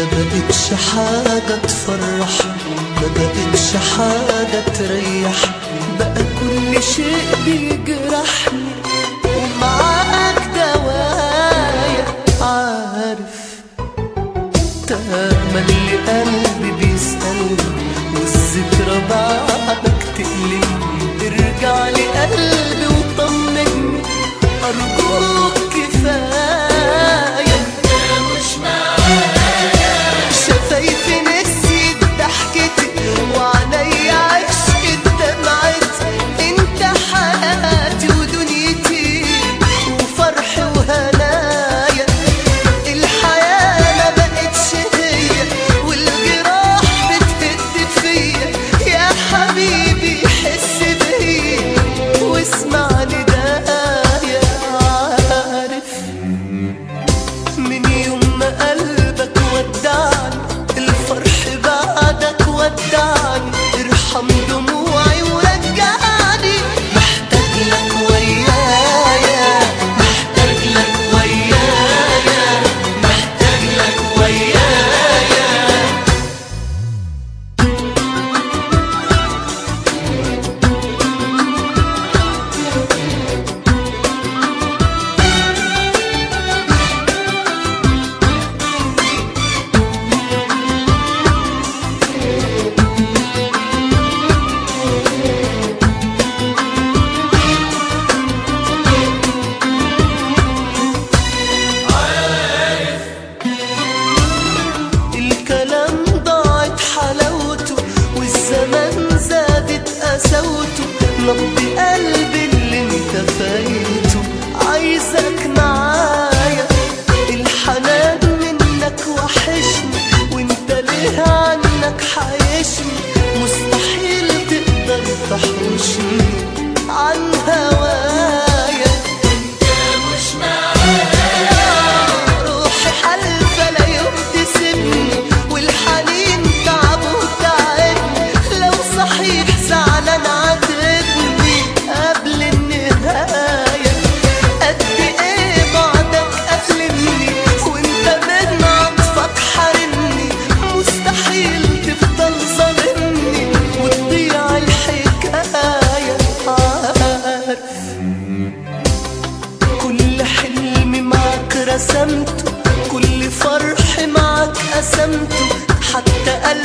ما بقتش حاجة تفرح ما بقتش حاجة تريح بقى كل شيء بيجرحني ومعاك دوايا عارف تملي قلبي بيسألني والذكرى بعدك تقلقني ارجع لي قلبي وطمني أرجوك كفاية مش معايا شفايفي نسيت ضحكتي وعينيا عشقت دمعتي انت حياتي ودنيتي وفرحي وهنايا الحياة ما بقتش هي والجراح بتهد فيا يا حبيبي حس بيا واسمعني دايا عارف من يوم ما قلبك ودعني الفرح بعدك ودعني ارحم دموعي ورجعني محتاج لك ويايا محتاج لك ويايا محتاج لك ويايا الكلام ضاعت حلاوته والزمان زادت قساوته نبض قلبي اللي انت فايته عايزك معايا الحنان منك وحشني وانت ليه عنك حايشني مستحيل تقدر تحوشني عن هوايا انت مش روحي حلفة لا يوم تسيبني والحنين تعب وتعبني لو صحيح زعلان عاتبني قبل النهاية قد ايه بعدك قفلني وانت من عطفك حارمني مستحيل تفضل ظالمني وتضيع الحكاية عارف كل حلم معك رسمته كل فرح معك قسمته حتى قلبي